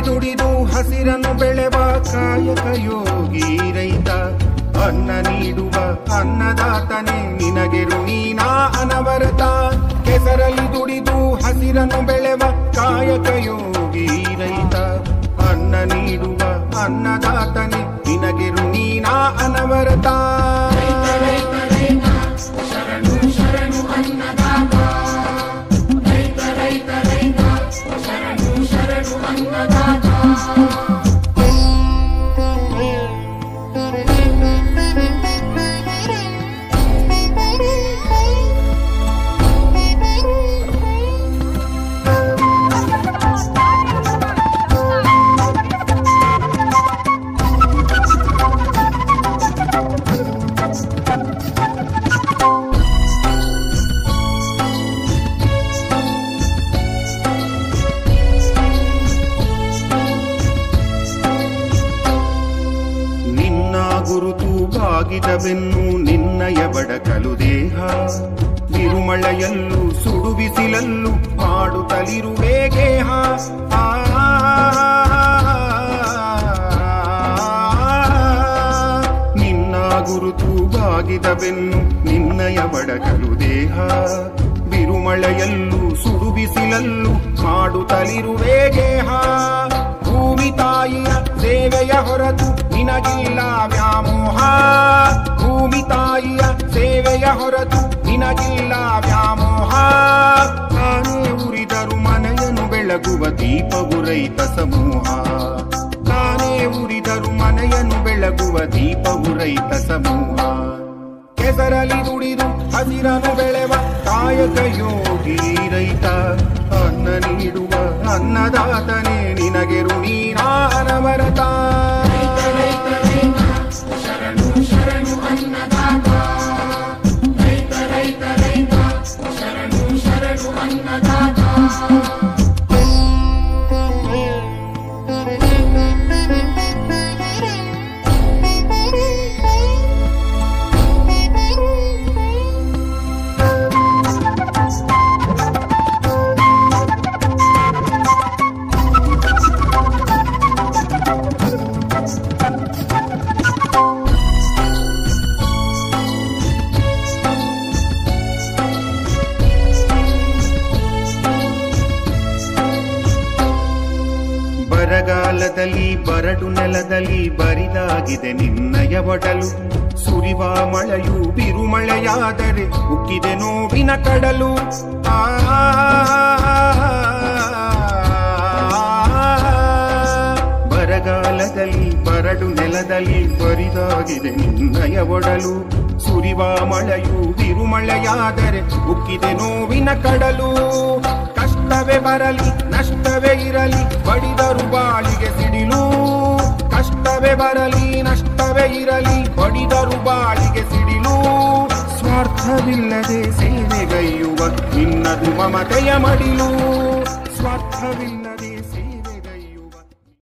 ದುಡಿದು ಹಸಿರನ್ನು ಬೆಳೆವ ಕಾಯಕ ಯೋಗಿ ರೈತ ಅನ್ನ ನೀಡುವ ಅನ್ನದಾತನೇ ನಿನಗೆ ಋಣೀನಾ ಅನವರತ ಕೆಸರಲ್ಲಿ ದುಡಿದು ಹಸಿರನ್ನು ಬೆಳೆವ ಕಾಯಕ ಯೋಗಿ ರೈತ ಅನ್ನ ನೀಡುವ ಅನ್ನದಾತನೇ ನಿನಗೆ ಋಣೀನಾ ಅನವರತ ನಿನ್ನ ಗುರುತು ಬಾಗಿದ ಬೆನ್ನು ನಿನ್ನಯ ಬಡಕಲು ದೇಹ ಬಿರುಮಳೆಯಲ್ಲೂ ಸುಡು ಬಿಸಿಲಲ್ಲೂ ಮಾಡುತ್ತಲಿರುವೆ ಗೇಹ ಆ, ನಿನ್ನ ಗುರುತು ಬಾಗಿದ ಬೆನ್ನು ನಿನ್ನಯ ಬಡಕಲು ದೇಹ ಬಿರುಮಳೆಯಲ್ಲೂ ಸುಡು ಬಿಸಿಲಲ್ಲೂ ಮಾಡುತ್ತಲಿರುವೆ ಗೇಹ ಭೂಮಿ ತಾಯಿಯ ಸೇವೆಯ ಹೊರತು ನಿನಗಿಲ್ಲ ವ್ಯಾಮೋಹ ಭೂಮಿ ತಾಯಿಯ ಸೇವೆಯ ಹೊರತು ನಿನಗಿಲ್ಲ ವ್ಯಾಮೋಹ ತಾನೇ ಉರಿದರು ಮನೆಯನ್ನು ಬೆಳಗುವ ದೀಪವು ರೈತ ಸಮೂಹ ತಾನೇ ಉರಿದರು ಮನೆಯನ್ನು ಬೆಳಗುವ ದೀಪವು ರೈತ ಸಮೂಹ ಕೆಸರಲಿ ದುಡಿದು ಹಸಿರನು ಬೆಳೆವ ಕಾಯಕ ಯೋಗಿ ರೈತ ಅನ್ನ ನೀಡುವ ಅನ್ನದಾತನೇ ನಿನಗೆ ಋಣೀನಾ ಅನವರತ ಬರಗಾಲದಲ್ಲಿ ಬರಡು ನೆಲದಲ್ಲಿ ಬರಿದಾಗಿದೆ ನಿನ್ನಯ ಒಡಲು ಸುರಿವ ಮಳೆಯು ಬಿರುಮಳೆಯಾದರೆ ಉಕ್ಕಿದೆ ನೋವಿನ ಕಡಲು ಆ ಬರಗಾಲದಲ್ಲಿ ಬರಡು ನೆಲದಲ್ಲಿ ಬರಿದಾಗಿದೆ ನಿನ್ನಯ ಒಡಲು ಸುರಿವ ಮಳೆಯು ಬಿರುಮಳೆಯಾದರೆ ಉಕ್ಕಿದೆ ನೋವಿನ ಕಡಲು ಕಷ್ಟವೇ ಬರಲಿ ನಷ್ಟವೇ ಇರಲಿ ಬಡಿದರು ಬಾಳಿಗೆ ಸಿಡಿಲು ಕಷ್ಟವೇ ಬರಲಿ ನಷ್ಟವೇ ಇರಲಿ ಬಡಿದರು ಬಾಳಿಗೆ ಸಿಡಿಲು ಸ್ವಾರ್ಥವಿಲ್ಲದೆ ಸೇವೆಗೈಯುವ ನಿನ್ನದು ಮಮತೆಯ ಮಡಿಲು ಸ್ವಾರ್ಥವಿಲ್ಲದೆ